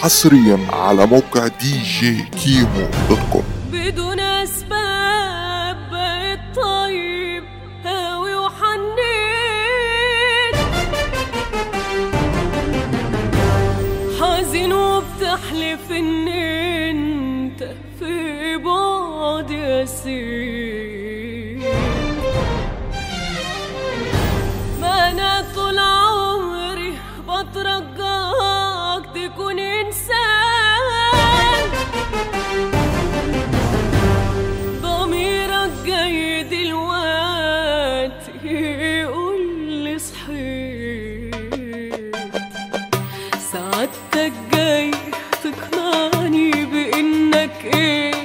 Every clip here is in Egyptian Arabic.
حصريا على موقع دي جي كيمو دوت كوم بدون اسباب بقيت طيب هاوي وحنين حزين وبتحلف ان انت في بعد يسير ما انا طول عمري بترجاك تكون انسان ضميرك جاي دلوقتي يقول لي صحيت سعادتك جاي تقنعني بانك ايه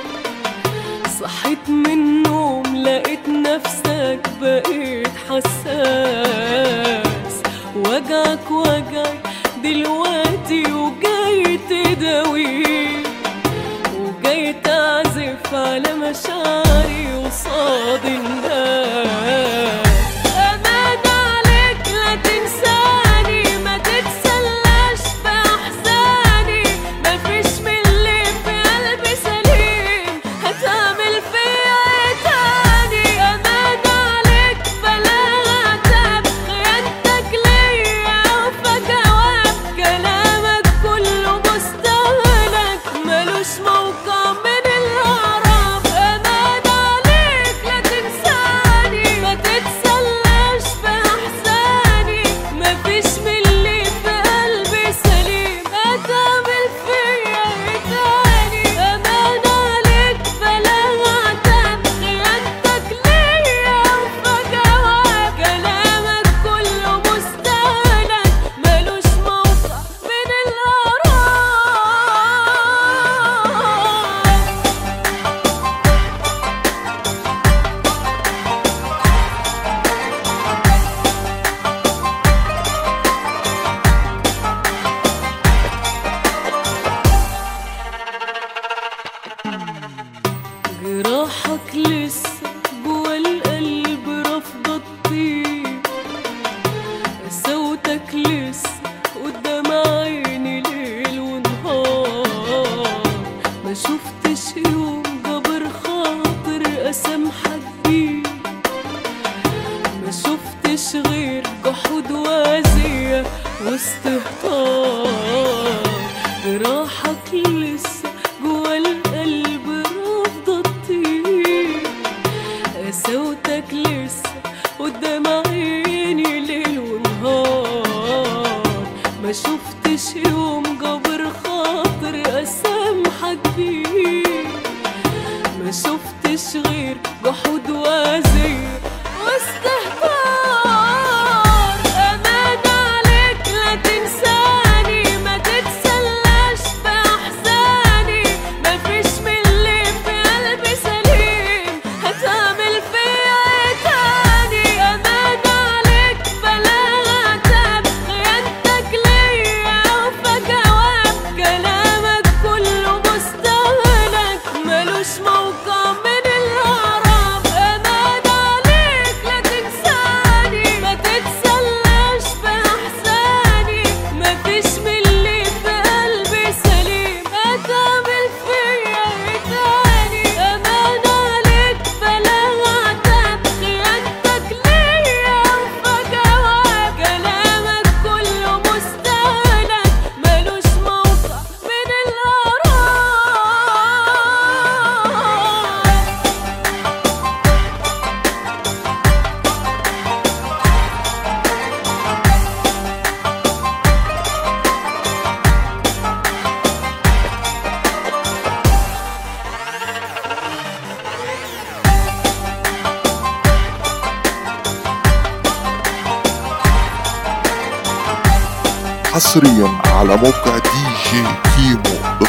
صحيت من النوم لقيت نفسك بقيت حساس وجعك وجعي دلوقتي وجاي تداويه وجاي تعزف على مشاعري وصاد الناس أمان عليك لا تنساني ما تتسلاش بأحزاني مفيش من اللي في قلبي سليم هتعمل فيا ايه تاني أمان عليك بلا عتاب خيانتك ليا وفا جواب كلامك كله مستهلك ملوش موقع من الأعراب أمان عليك لا تنساني ما تتسلاش بأحزاني مفيش من اللي في قلبي سليم هتعمل فيا ايه تاني أمان عليك بلا عتاب خيانتك ليا وفا جواب كلامك كله مستهلك ملوش موقع من الأعراب جراحك لسه جوا القلب رافضة تطير صوتك لسه قدام عيني ليل ونهار ما شفتش يوم جبر خاطر اسامحك بيه ما شفتش غير جحود وأذية واستهتار جراحك لسه جوا القلب رافضة تطير صوتك لسه قدام عيني ليل ونهار ما شفتش يوم جبر خاطر اسامحك بيه ما شفتش غير جحود وأذية واستهتار أمان عليك لا تنساني ما تتسلاش بأحزاني مفيش من اللي في قلبي سليم هتعمل فيا ايه تاني أمان عليك بلا عتاب خيانتك ليا وفا جواب كلامك كله مستهلك ملوش موقع من الأعراب أمان عليك لا تنساني ما تتسلاش بأحزاني مفيش من اللي في قلبي سليم هتعمل فيا ايه تاني أمان عليك بلا عتاب خيانتك ليا وفا جواب كلامك كله مستهلك ملوش موقع من الأعراب حصريا على موقع دي جي كيمو دوت